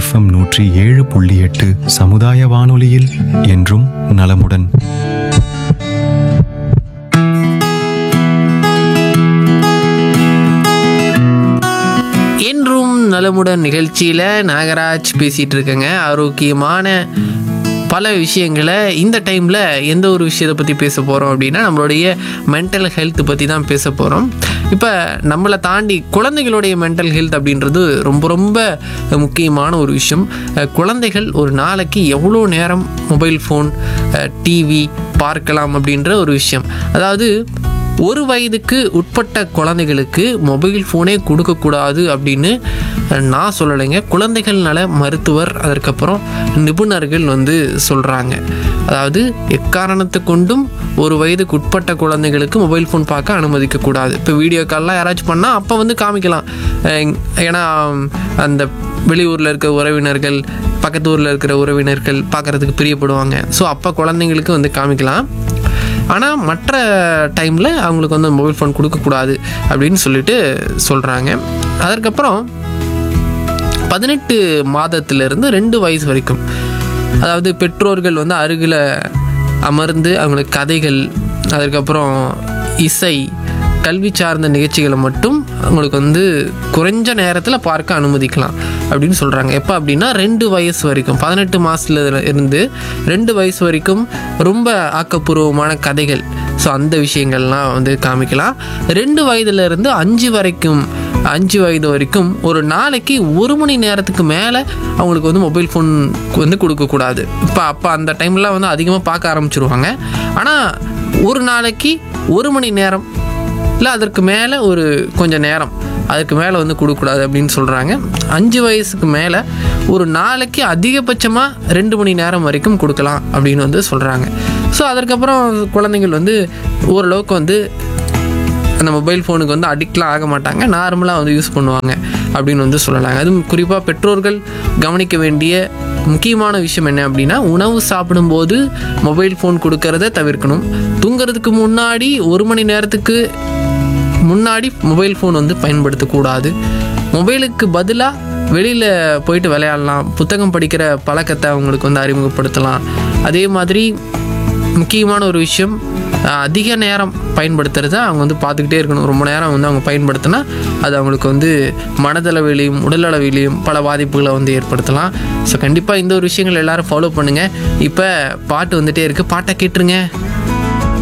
FM நூற்றி ஏழு புள்ளி எட்டு சமுதாய வானொலியில் என்றும் நலமுடன் என்றும் நலமுடன் நிகழ்ச்சியில் நாகராஜ் பேசிகிட்டு இருக்கேங்க ஆரோக்கியமான பல விஷயங்களை இந்த டைமில் எந்த ஒரு விஷயத்தை பற்றி பேச போகிறோம் அப்படின்னா நம்மளுடைய மென்டல் ஹெல்த் பற்றி தான் பேச போகிறோம் இப்போ நம்மளை தாண்டி குழந்தைகளுடைய மென்டல் ஹெல்த் அப்படின்றது ரொம்ப ரொம்ப முக்கியமான ஒரு விஷயம் அஹ் குழந்தைகள் ஒரு நாளைக்கு எவ்வளோ நேரம் மொபைல் ஃபோன் டிவி பார்க்கலாம் அப்படின்ற ஒரு விஷயம் அதாவது ஒரு வயதுக்கு உட்பட்ட குழந்தைகளுக்கு மொபைல் ஃபோனே கொடுக்கக்கூடாது அப்படின்னு நான் சொல்லலைங்க குழந்தைகள் நல மருத்துவர் அதற்கப்புறம் நிபுணர்கள் வந்து சொல்கிறாங்க அதாவது எக்காரணத்தை கொண்டும் ஒரு வயதுக்கு உட்பட்ட குழந்தைகளுக்கு மொபைல் ஃபோன் பார்க்க அனுமதிக்கக்கூடாது இப்போ வீடியோ கால்லாம் யாராச்சும் பண்ணால் அப்போ வந்து காமிக்கலாம் அஹ் ஏன்னா அந்த வெளியூரில் இருக்க உறவினர்கள் பக்கத்து ஊரில் இருக்கிற உறவினர்கள் பார்க்குறதுக்கு பிரியப்படுவாங்க ஸோ அப்போ குழந்தைங்களுக்கு வந்து காமிக்கலாம் ஆனால் மற்ற டைமில் அவங்களுக்கு வந்து மொபைல் ஃபோன் கொடுக்கக்கூடாது அப்படின்னு சொல்லிட்டு சொல்கிறாங்க அதற்கப்புறம் பதினெட்டு மாதத்திலிருந்து ரெண்டு வயசு வரைக்கும் அதாவது பெற்றோர்கள் வந்து அருகில் அமர்ந்து அவங்களுக்கு கதைகள் அதுக்கப்புறம் இசை கல்வி சார்ந்த நிகழ்ச்சிகளை மட்டும் அவங்களுக்கு வந்து குறைஞ்ச நேரத்தில் பார்க்க அனுமதிக்கலாம் அப்படின்னு சொல்கிறாங்க எப்போ அப்படின்னா ரெண்டு வயசு வரைக்கும் பதினெட்டு மாதத்துல இருந்து ரெண்டு வயசு வரைக்கும் ரொம்ப ஆக்கப்பூர்வமான கதைகள் ஸோ அந்த விஷயங்கள்லாம் வந்து காமிக்கலாம் ரெண்டு வயதுலேருந்து அஞ்சு வரைக்கும் அஞ்சு வயது வரைக்கும் ஒரு நாளைக்கு ஒரு மணி நேரத்துக்கு மேலே அவங்களுக்கு வந்து மொபைல் ஃபோன் வந்து கொடுக்கக்கூடாது இப்போ அப்போ அந்த டைம்லாம் வந்து அதிகமாக பார்க்க ஆரம்பிச்சிருவாங்க ஆனால் ஒரு நாளைக்கு ஒரு மணி நேரம் இல்லை அதற்கு மேலே ஒரு கொஞ்சம் நேரம் அதுக்கு மேலே வந்து கொடுக்கக்கூடாது அப்படின்னு சொல்கிறாங்க அஞ்சு வயசுக்கு மேலே ஒரு நாளைக்கு அதிகபட்சமாக ரெண்டு மணி நேரம் வரைக்கும் கொடுக்கலாம் அப்படின்னு வந்து சொல்கிறாங்க ஸோ அதற்கப்புறம் குழந்தைங்கள் வந்து ஓரளவுக்கு வந்து அந்த மொபைல் ஃபோனுக்கு வந்து அடிக்ட்லாம் ஆக மாட்டாங்க நார்மலாக வந்து யூஸ் பண்ணுவாங்க அப்படின்னு வந்து சொல்லலாங்க அதுவும் குறிப்பாக பெற்றோர்கள் கவனிக்க வேண்டிய முக்கியமான விஷயம் என்ன அப்படின்னா உணவு சாப்பிடும்போது மொபைல் ஃபோன் கொடுக்கறத தவிர்க்கணும் தூங்குறதுக்கு முன்னாடி ஒரு மணி நேரத்துக்கு முன்னாடி மொபைல் ஃபோன் வந்து பயன்படுத்தக்கூடாது மொபைலுக்கு பதிலாக வெளியில் போயிட்டு விளையாடலாம் புத்தகம் படிக்கிற பழக்கத்தை அவங்களுக்கு வந்து அறிமுகப்படுத்தலாம் அதே மாதிரி முக்கியமான ஒரு விஷயம் அஹ், அதிக நேரம் பயன்படுத்துறத அவங்க வந்து பார்த்துக்கிட்டே இருக்கணும் ரொம்ப நேரம் வந்து அவங்க பயன்படுத்தினா அது அவங்களுக்கு வந்து மனதளவிலையும் உடலளவிலையும் பல பாதிப்புகளை வந்து ஏற்படுத்தலாம் ஸோ கண்டிப்பாக இந்த ஒரு விஷயங்கள் எல்லாரும் ஃபாலோ பண்ணுங்கள் இப்போ பாட்டு வந்துட்டே இருக்குது பாட்டை கேட்டுருங்க